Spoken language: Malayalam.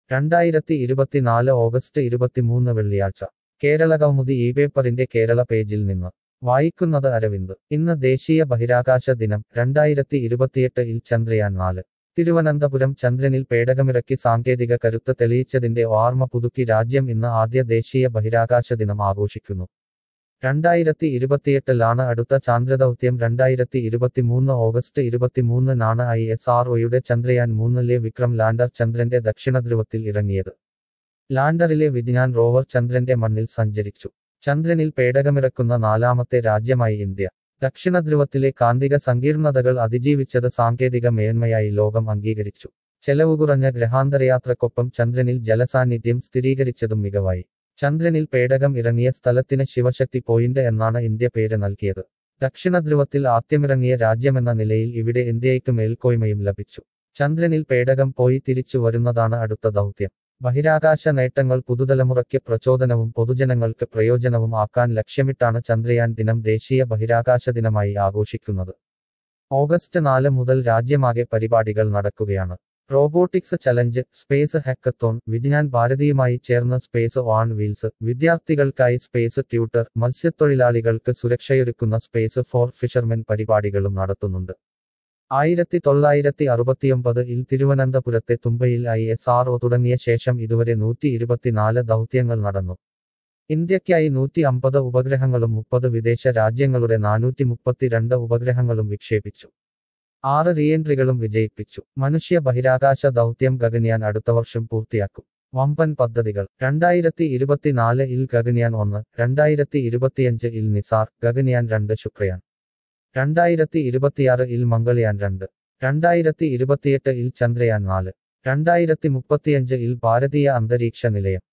രണ്ടായിരത്തി ഇരുപത്തിനാല് ഓഗസ്റ്റ് ഇരുപത്തിമൂന്ന് വെള്ളിയാഴ്ച കേരള കൗമുദി ഈ പേപ്പറിന്റെ കേരള പേജിൽ നിന്ന് വായിക്കുന്നത് അരവിന്ദ് ഇന്ന് ദേശീയ ബഹിരാകാശ ദിനം രണ്ടായിരത്തി ഇരുപത്തിയെട്ട് ഇൽ ചന്ദ്രയാൻ നാല് തിരുവനന്തപുരം ചന്ദ്രനിൽ പേടകമിറക്കി സാങ്കേതിക കരുത്ത് തെളിയിച്ചതിന്റെ ഓർമ്മ പുതുക്കി രാജ്യം ഇന്ന് ആദ്യ ദേശീയ ബഹിരാകാശ ദിനം ആഘോഷിക്കുന്നു രണ്ടായിരത്തി ഇരുപത്തിയെട്ടിലാണ് അടുത്ത ചാന്ദ്രദൗത്യം രണ്ടായിരത്തി ഇരുപത്തിമൂന്ന് ഓഗസ്റ്റ് ഇരുപത്തിമൂന്നിനാണ് ഐ എസ് ആർ ഒയുടെ ചന്ദ്രയാൻ മൂന്നിലെ വിക്രം ലാൻഡർ ചന്ദ്രന്റെ ദക്ഷിണധ്രുവത്തിൽ ഇറങ്ങിയത് ലാൻഡറിലെ വിജ്ഞാൻ റോവർ ചന്ദ്രന്റെ മണ്ണിൽ സഞ്ചരിച്ചു ചന്ദ്രനിൽ പേടകമിറക്കുന്ന നാലാമത്തെ രാജ്യമായി ഇന്ത്യ ദക്ഷിണധ്രുവത്തിലെ കാന്തിക സങ്കീർണതകൾ അതിജീവിച്ചത് സാങ്കേതിക മേന്മയായി ലോകം അംഗീകരിച്ചു ചെലവ് കുറഞ്ഞ ഗ്രഹാന്തരയാത്രക്കൊപ്പം ചന്ദ്രനിൽ ജലസാന്നിധ്യം സ്ഥിരീകരിച്ചതും മികവായി ചന്ദ്രനിൽ പേടകം ഇറങ്ങിയ സ്ഥലത്തിന് ശിവശക്തി പോയിന്റ് എന്നാണ് ഇന്ത്യ പേര് നൽകിയത് ദക്ഷിണധ്രുവത്തിൽ ആദ്യമിറങ്ങിയ രാജ്യമെന്ന നിലയിൽ ഇവിടെ ഇന്ത്യയ്ക്ക് മേൽക്കോയ്മയും ലഭിച്ചു ചന്ദ്രനിൽ പേടകം പോയി തിരിച്ചു വരുന്നതാണ് അടുത്ത ദൗത്യം ബഹിരാകാശ നേട്ടങ്ങൾ പുതുതലമുറയ്ക്ക് പ്രചോദനവും പൊതുജനങ്ങൾക്ക് പ്രയോജനവും ആക്കാൻ ലക്ഷ്യമിട്ടാണ് ചന്ദ്രയാൻ ദിനം ദേശീയ ബഹിരാകാശ ദിനമായി ആഘോഷിക്കുന്നത് ഓഗസ്റ്റ് നാല് മുതൽ രാജ്യമാകെ പരിപാടികൾ നടക്കുകയാണ് robotics challenge space hackathon Vigyan ഭാരതിയുമായി ചേർന്ന് സ്പേസ് ഓൺ വീൽസ് വിദ്യാർത്ഥികൾക്കായി സ്പേസ് ട്യൂട്ടർ മത്സ്യത്തൊഴിലാളികൾക്ക് സുരക്ഷയൊരുക്കുന്ന സ്പേസ് ഫോർ ഫിഷർമെൻ പരിപാടികളും നടത്തുന്നുണ്ട് ആയിരത്തി തൊള്ളായിരത്തി അറുപത്തിയൊമ്പത് ഇൽ തിരുവനന്തപുരത്തെ തുമ്പയിൽ ഐ എസ് ആർ ഒ തുടങ്ങിയ ശേഷം ഇതുവരെ നൂറ്റി ഇരുപത്തിനാല് ദൗത്യങ്ങൾ നടന്നു ഇന്ത്യയ്ക്കായി നൂറ്റി അമ്പത് ഉപഗ്രഹങ്ങളും മുപ്പത് വിദേശ രാജ്യങ്ങളുടെ നാനൂറ്റി മുപ്പത്തിരണ്ട് ഉപഗ്രഹങ്ങളും വിക്ഷേപിച്ചു ആറ് റീഎൻട്രികളും വിജയിപ്പിച്ചു മനുഷ്യ ബഹിരാകാശ ദൗത്യം ഗഗൻയാൻ അടുത്ത വർഷം പൂർത്തിയാക്കും വമ്പൻ പദ്ധതികൾ രണ്ടായിരത്തി ഇരുപത്തിനാല് ഇൽ ഗഗൻയാൻ ഒന്ന് രണ്ടായിരത്തി ഇരുപത്തിയഞ്ച് ഇൽ നിസാർ ഗഗൻയാൻ രണ്ട് ശുക്രയാൻ രണ്ടായിരത്തി ഇരുപത്തിയാറ് ഇൽ മംഗൾയാൻ രണ്ട് രണ്ടായിരത്തി ഇരുപത്തിയെട്ട് ഇൽ ചന്ദ്രയാൻ നാല് രണ്ടായിരത്തി മുപ്പത്തിയഞ്ച് ഇൽ ഭാരതീയ അന്തരീക്ഷ നിലയം